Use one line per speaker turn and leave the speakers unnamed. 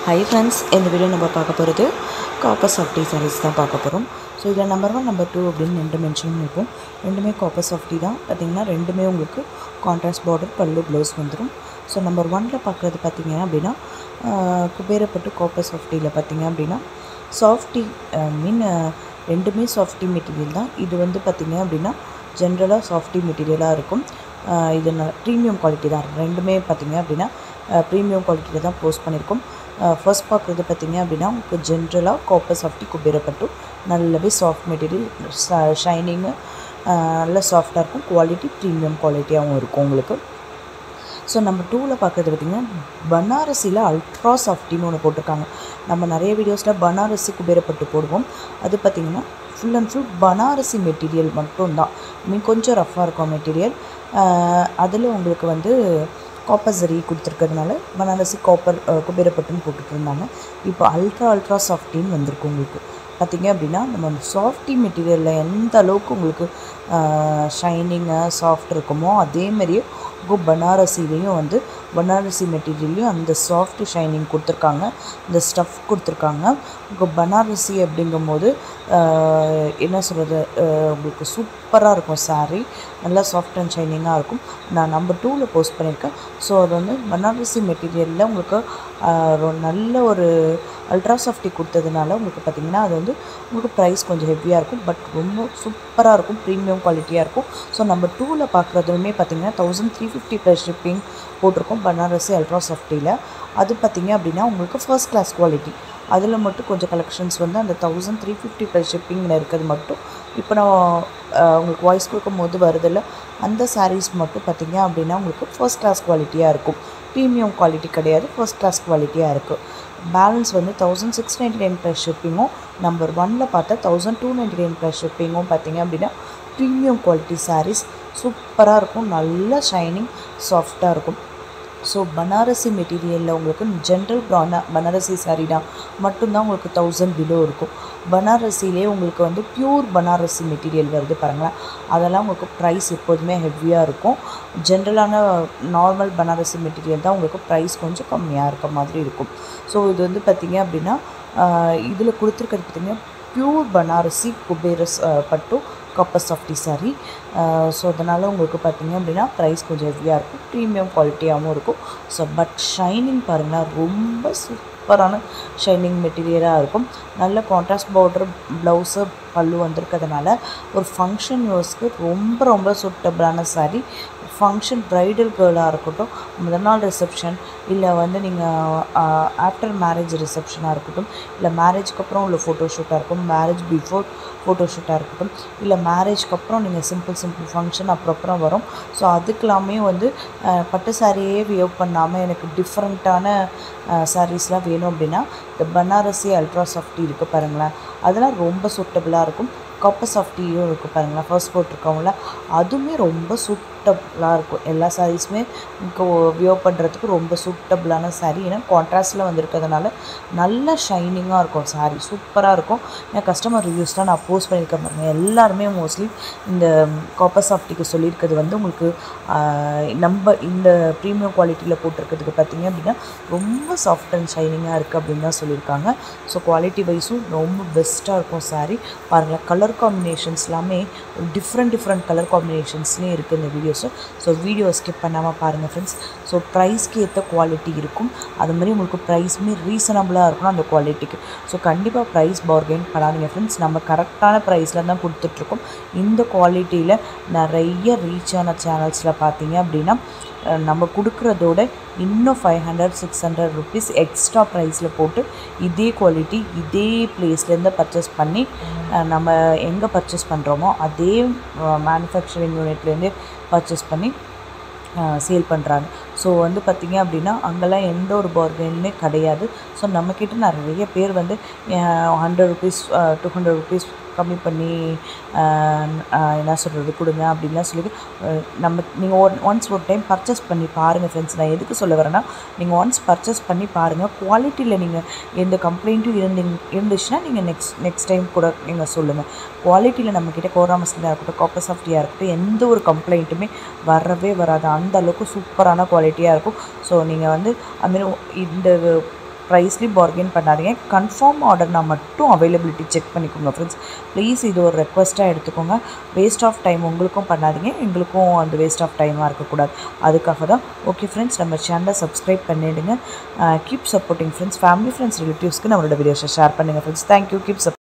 hi friends இந்த video நம்ம பார்க்க போகிறது காப்பர் சாஃப்டி சாரீஸ் தான் பார்க்க போகிறோம் ஸோ இதில் நம்பர் ஒன் நம்பர் டூ அப்படின்னு ரெண்டு மென்ஷன் பண்ணியிருப்போம் ரெண்டுமே காப்பர் சாஃப்டி தான் பார்த்திங்கன்னா ரெண்டுமே உங்களுக்கு கான்ட்ராஸ்ட் பார்டர் பல்லு ப்ளவுஸ் வந்துடும் ஸோ நம்பர் ஒனில் பார்க்குறது பார்த்திங்க அப்படின்னா ஆஹ், குபேரப்பட்டு காப்பர் சாஃப்டியில் பார்த்திங்க அப்படின்னா சாஃப்டி மீன் ரெண்டுமே சாஃப்டி மெட்டீரியல் தான் இது வந்து பார்த்திங்க அப்படின்னா ஜென்ரலாக சாஃப்டி மெட்டீரியலாக இருக்கும் ஆஹ், இது ப்ரீமியம் குவாலிட்டி தான் ரெண்டுமே பார்த்திங்க அப்படின்னா ப்ரீமியம் குவாலிட்டியில் தான் போஸ்ட் பண்ணியிருக்கோம் ஃபர்ஸ்ட் பார்க்குறது பார்த்திங்க அப்படின்னா உங்களுக்கு ஜென்ரலாக காப்பர் சாஃப்டி குபேரப்பட்டு நல்லாவே சாஃப்ட் மெட்டீரியல் ஷைனிங்கு நல்ல சாஃப்டாக இருக்கும் குவாலிட்டி ப்ரீமியம் குவாலிட்டியாகவும் இருக்கும் உங்களுக்கு ஸோ நம்ம டூவில் பார்க்குறது பார்த்திங்கன்னா பனாரசியில் அல்ட்ரா சாஃப்டின்னு ஒன்று போட்டிருக்காங்க நம்ம நிறைய வீடியோஸில் பனாரசி குபேரப்பட்டு போடுவோம் அது பார்த்திங்கன்னா full and full Banarasi material மட்டும்தான் மீன் கொஞ்சம் ரஃப்பாக இருக்கும் மெட்டீரியல் அதில் உங்களுக்கு வந்து காப்பர் சரி கொடுத்துருக்கிறதுனால பனாரசி காப்பர் குபேரப்பட்டுன்னு போட்டுட்டு இருந்தாங்க இப்போ அல்ட்ரா அல்ட்ரா சாஃப்டின்னு வந்திருக்கு உங்களுக்கு பார்த்திங்க அப்படின்னா நம்ம சாஃப்டி மெட்டீரியலில் எந்த அளவுக்கு உங்களுக்கு ஷைனிங்காக சாஃப்ட் இருக்குமோ அதே மாதிரியே உங்கள் பனாரசிலையும் வந்து பனாரசி மெட்டீரியல்லையும் அந்த சாஃப்ட் ஷைனிங் கொடுத்துருக்காங்க இந்த ஸ்டஃப் கொடுத்துருக்காங்க உங்கள் பனாரசி அப்படிங்கும்போது ஆஹ், என்ன சொல்கிறது உங்களுக்கு சூப்பராக இருக்கும் saree நல்லா சாஃப்ட் அண்ட் ஷைனிங்காக இருக்கும் நான் நம்பர் டூவில் போஸ்ட் பண்ணியிருக்கேன் ஸோ அது வந்து பனாரசி மெட்டீரியலில் உங்களுக்கு ஆஹ், ரொ- நல்ல ஒரு அல்ட்ரா சாஃப்டி கொடுத்ததுனால உங்களுக்கு பார்த்திங்கன்னா அது வந்து உங்களுக்கு ப்ரைஸ் கொஞ்சம் ஹெவியாக இருக்கும் பட் ரொம்ப சூப்பராக இருக்கும் ப்ரீமியம் குவாலிட்டியாக இருக்கும் ஸோ நம்ம டூவில் பார்க்குறதுமே பார்த்திங்கன்னா thousand three fifty plus shipping போட்டிருக்கோம் பனாரசி அல்ட்ரா சாஃப்டியில் அது பார்த்திங்க அப்படின்னா உங்களுக்கு ஃபர்ஸ்ட் கிளாஸ் குவாலிட்டி அதில் மட்டும் கொஞ்சம் கலெக்ஷன்ஸ் வந்து அந்த தௌசண்ட் த்ரீ ஃபிஃப்டி ப்ளஸ் ஷிப்பிங்கில் இருக்கிறது மட்டும் இப்போ நான் ஆஹ், உங்களுக்கு வாய்ஸ் கொடுக்கும் போது வருதில்ல அந்த sarees மட்டும் பார்த்திங்க அப்படின்னா உங்களுக்கு ஃபர்ஸ்ட் கிளாஸ் குவாலிட்டியாக இருக்கும் ப்ரீமியம் குவாலிட்டி கிடையாது ஃபர்ஸ்ட் கிளாஸ் குவாலிட்டியாக இருக்குது பேலன்ஸ் வந்து thousand six ninety nine plus ஷிப்பிங்கும் நம்பர் ஒனில் பார்த்தா thousand two ninety nine plus ஷிப்பிங்கும் பார்த்தீங்க அப்படின்னா ப்ரீமியம் குவாலிட்டி sarees சூப்பராக இருக்கும் நல்ல ஷைனிங் சாஃப்டாக இருக்கும் ஸோ பனாரசி மெட்டீரியலில் உங்களுக்கு ஜென்ரல் பனா பனாரசி சாரீனா மட்டும்தான் உங்களுக்கு தௌசண்ட் பிலோ இருக்கும் பனாரசிலே உங்களுக்கு வந்து பியூர் பனாரசி மெட்டீரியல் வருது பாருங்களேன் அதெல்லாம் உங்களுக்கு ப்ரைஸ் எப்போதுமே ஹெவியாக இருக்கும் ஜென்ரலான நார்மல் பனாரசி மெட்டீரியல் தான் உங்களுக்கு ப்ரைஸ் கொஞ்சம் கம்மியாக இருக்க மாதிரி இருக்கும் ஸோ இது வந்து பார்த்திங்க அப்படின்னா இதில் கொடுத்துருக்கிறது பார்த்திங்கன்னா பியூர் பனாரசி குபேரஸ் அஹ், பட்டு காப்பர் சாஃப்டி சாரி ஸோ அதனால் உங்களுக்கு பார்த்தீங்க அப்படின்னா ப்ரைஸ் கொஞ்சம் ஹெவியாக இருக்கும் ப்ரீமியம் குவாலிட்டியாகவும் இருக்கும் ஸோ பட் ஷைனிங் பாருங்களேன் ரொம்ப சூப்பரான ஷைனிங் மெட்டீரியலாக இருக்கும் நல்ல கான்ட்ராஸ்ட் பார்டர் ப்ளவுஸு பல்லு வந்திருக்கிறதுனால ஒரு ஃபங்க்ஷன் யூஸ்க்கு ரொம்ப ரொம்ப சூட்டபிளான saree ஃபங்க்ஷன் ப்ரைடல் கேர்ளாக இருக்கட்டும் முதல் நாள் ரிசப்ஷன் இல்லை வந்து நீங்கள் ஆஃப்டர் மேரேஜ் ரிசப்ஷனாக இருக்கட்டும் இல்லை மேரேஜ்க்கு அப்புறம் உள்ள ஃபோட்டோஷூட்டாக இருக்கும் மேரேஜ் பிஃபோர் ஃபோட்டோஷூட்டாக இருக்கட்டும் இல்லை மேரேஜ்க்கு அப்புறம் நீங்கள் சிம்பிள் சிம்பிள் ஃபங்க்ஷன் அப்புறம் அப்புறம் வரும் ஸோ அதுக்கெல்லாமே வந்து அஹ், பட்டு சாரியே வியவ் பண்ணாமல் எனக்கு டிஃப்ரெண்ட்டான சாரீஸ்லாம் வேணும் அப்படின்னா இந்த பனாரசி அல்ட்ரா சாஃப்டி இருக்குது பாருங்களேன் அதெல்லாம் ரொம்ப சூட்டபுளாக இருக்கும் காப்பர் சாஃப்டியும் இருக்குது பாருங்களேன் ஃபர்ஸ்ட் போட்டிருக்கவங்கள அதுவுமே ரொம்ப சூட்டபுளாக இருக்கும் எல்லா சாரீஸுமே உங்களுக்கு வியோ பண்ணுறதுக்கு ரொம்ப சூட்டபுளான saree ஏன்னா கான்ட்ராஸ்டில் வந்திருக்கிறதுனால நல்ல ஷைனிங்காக இருக்கும் saree சூப்பராக இருக்கும் என் கஸ்டமர் ரிவ்யூஸ்லாம் நான் போஸ்ட் பண்ணியிருக்கேன் பாருங்க எல்லாருமே மோஸ்ட்லி இந்த காப்பர் சாஃப்டிக்கு சொல்லியிருக்கிறது வந்து உங்களுக்கு ஆஹ், நம்ம இந்த ப்ரீமியம் குவாலிட்டியில் போட்டிருக்கிறதுக்கு பார்த்தீங்க அப்படின்னா ரொம்ப சாஃப்ட் அண்ட் ஷைனிங்காக இருக்குது அப்படின்னு தான் சொல்லியிருக்காங்க ஸோ குவாலிட்டி வைஸும் ரொம்ப பெஸ்ட்டாக இருக்கும் saree பாருங்கள் கலர் காம்பினேஷன்ஸ் எல்லாமே டிஃப்ரெண்ட் டிஃப்ரெண்ட் கலர் காம்பினேஷன்ஸ்லேயும் இருக்குது இந்த வீடியோஸு ஸோ வீடியோ ஸ்கிப் பண்ணாமல் பாருங்கள் ஃப்ரெண்ட்ஸ் ஸோ ப்ரைஸ்க்கு ஏற்ற குவாலிட்டி இருக்கும் அது மாதிரி உங்களுக்கு ப்ரைஸுமே ரீசனபிளாக இருக்கணும் அந்த குவாலிட்டிக்கு ஸோ கண்டிப்பாக ப்ரைஸ் பார்கெயின் பண்ணாதீங்க ஃப்ரெண்ட்ஸ் நம்ம கரெக்டான ப்ரைஸில் தான் கொடுத்துட்ருக்கோம் இந்த குவாலிட்டியில் நிறைய ரீச் ஆன சேனல்ஸில் பார்த்தீங்க அப்படின்னா அஹ், நம்ம கொடுக்குறதோட இன்னும் five hundred six hundred rupees extra ப்ரைஸில் போட்டு இதே குவாலிட்டி இதே பிளேஸ்லேருந்து பர்ச்சேஸ் பண்ணி அஹ், நம்ம எங்கே பர்ச்சேஸ் பண்ணுறோமோ அதே மேனுஃபேக்சரிங் யூனிட்லேருந்தே பர்ச்சேஸ் பண்ணி சேல் பண்ணுறாங்க ஸோ வந்து பார்த்திங்க அப்படின்னா அங்கெல்லாம் எந்த ஒரு பார்கெனுமே கிடையாது ஸோ நம்மக்கிட்ட நிறைய பேர் வந்து hundred rupees two hundred rupees கம்மி பண்ணி அஹ், அஹ், என்ன சொல்கிறது கொடுங்க அப்படின்லாம் சொல்லி அஹ், நம்ம நீங்கள் ஒன் ஒன்ஸ் ஒரு டைம் பர்ச்சேஸ் பண்ணி பாருங்கள் ஃப்ரெண்ட்ஸ் நான் எதுக்கு சொல்ல வரேன்னா நீங்கள் ஒன்ஸ் பர்ச்சேஸ் பண்ணி பாருங்கள் குவாலிட்டியில் நீங்கள் எந்த கம்ப்ளைண்ட்டும் இருந்தீங்க இருந்துச்சுன்னா நீங்கள் நெக்ஸ்ட் நெக்ஸ்ட் டைம் கூட நீங்கள் சொல்லுங்கள் குவாலிட்டியில் நம்மக்கிட்ட கோரா மஸ்லியாக இருக்கட்டும் காப்பர் சாஃப்டியாக இருக்கட்டும் எந்த ஒரு கம்ப்ளைண்ட்டுமே வரவே வராது அந்த அளவுக்கு சூப்பரான குவாலிட்டியாக இருக்கும் ஸோ நீங்கள் வந்து அதுமாரி இந்த ப்ரைஸ்லேயும் பார்கெயின் பண்ணாதீங்க கன்ஃபார்ம் ஆர்டர்னா மட்டும் அவைலபிலிட்டி செக் பண்ணிக்கோங்க ஃப்ரெண்ட்ஸ் ப்ளீஸ் இது ஒரு ரெக்வஸ்ட்டாக எடுத்துக்கோங்க வேஸ்ட் ஆஃப் டைம் உங்களுக்கும் பண்ணாதீங்க எங்களுக்கும் அந்த வேஸ்ட் ஆஃப் டைமாக இருக்கக்கூடாது அதுக்காக தான் ஓகே ஃப்ரெண்ட்ஸ் நம்ம சேனலை சப்ஸ்கிரைப் பண்ணிவிடுங்க keep supporting friends family friends ரிலேட்டிவ்ஸ்க்கு நம்மளோட வீடியோஸை ஷேர் பண்ணுங்கள் ஃப்ரெண்ட்ஸ் தேங்க்யூ கீப் சப்